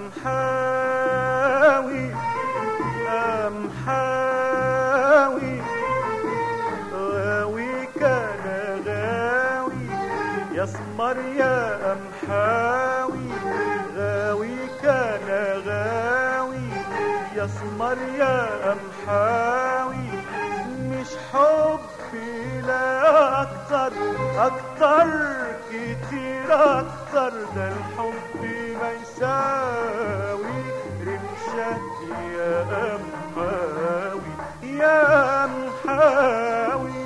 محاوي يا محاوي غاوي كان غاوي يا سمر يا محاوي غاوي كان غاوي يا سمر يا محاوي مش حبي لا اكتر اكتر كتير اكتر ده الحب ما يساوي رمشك يا محاوي يا محاوي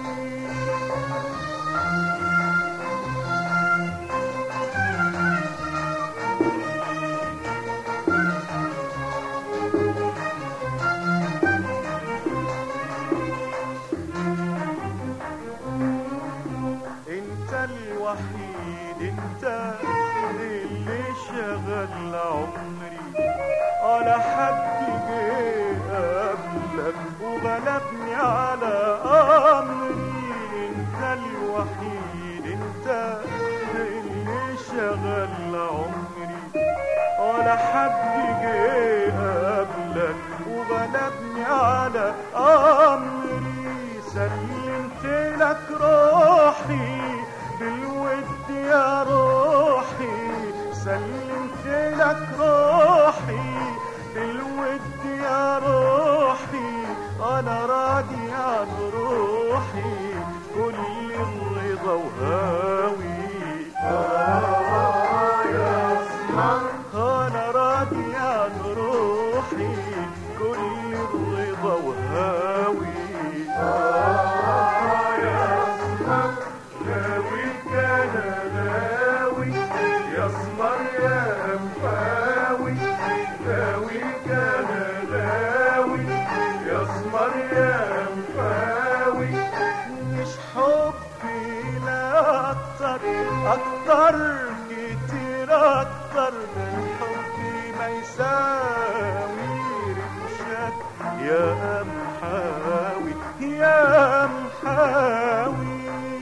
انت الوحيد انت اللي شغل عمري على حد جه قبلك وغلبني على امري انت الوحيد انت اللي شغل عمري على حد جه قبلك وغلبني على امري سلمت لك روحي بالود يا روحي سلمت لك روحي بالود يا روحي انا راضي عن روحي كل الرضا وهاوي انا راضي عن روحي كل الرضا وهاوي غاوي كان غاوي يسمر يا مفاوي غاوي كان غاوي يسمر يا مفاوي مش حبي لا اكتر اكتر كتير اكتر من حبي ما يساوي رمشك يا محاوي يا محاوي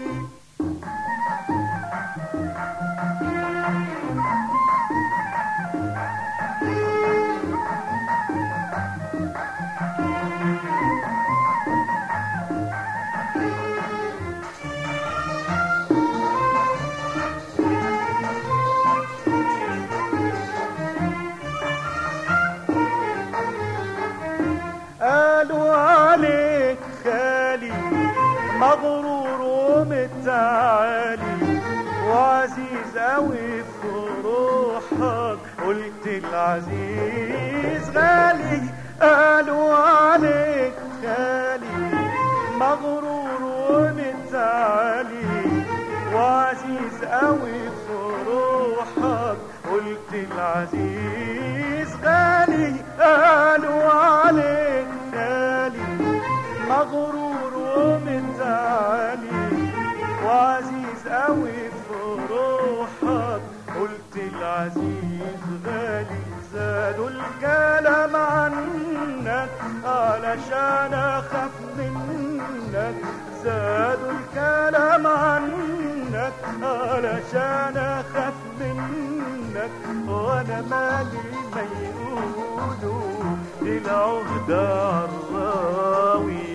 قالوا عليك خالي مغرور ومتعالي وعزيز قوي في روحك قلت العزيز غالي قالوا عليك خالي مغرور ومتعالي وعزيز قوي في روحك قلت العزيز غالي قالوا عليك غالي مغرور ومتعالي وعزيز قوي في روحك قلت العزيز غالي زادوا الكلام عنك علشان اخاف منك زادوا الكلام عنك علشان اخاف منك وانا مالي ما يقولوا دي العهدة عالراوي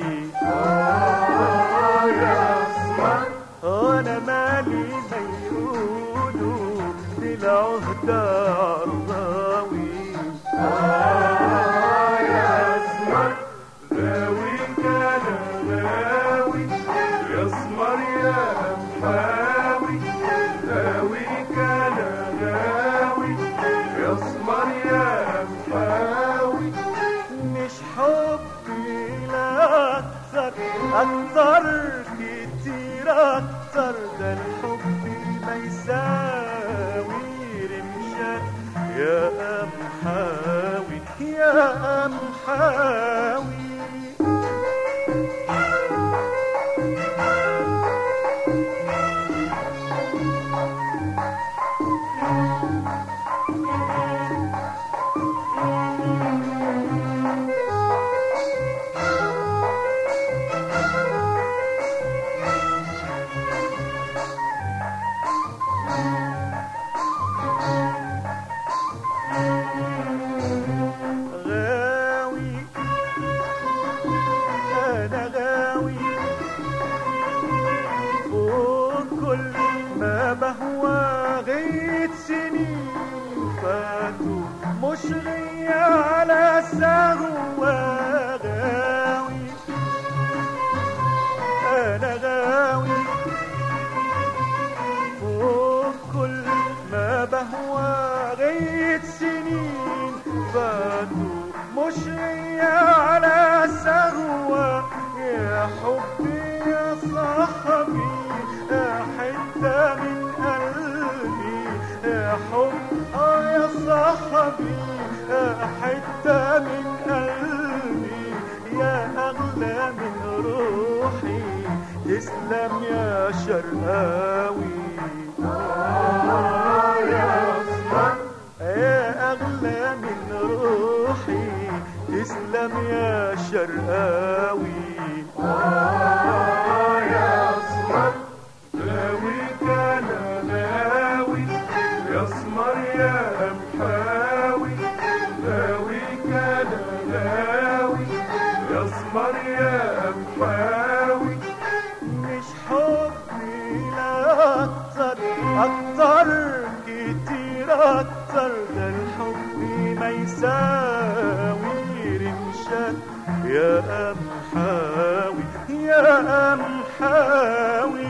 انا مالي ما يقولوا دي العهدة عالراوي غاوي كان غاوي يسمر يا محاوي غاوي كان غاوي يسمر يا محاوي مش حبي لا اكتر اكتر كتير اكتر ده الحب ما يساوي رمشك يا محاوي يا محاوي مش غي على سهوة غاوي أنا غاوي فوق كل ما بهوى غيت سنين فاتوا مش غي على سهوة يا حبي يا صاحبي يا حتة من قلبي يا حب آه يا صاحبي يا حتة من قلبي يا أغلى من روحي تسلم يا شرقاوي آه يا أسمر يا أغلى من روحي تسلم يا شرقاوي آه يا أسمر غاوي كان غاوي يا أسمر يا محاوي غاوي كان غاوي يا أسمر يا محاوي مش حبي لا أكتر أكتر كتير أكتر ده الحب ما يساوي رمشك يا أمحاوي يا أمحاوي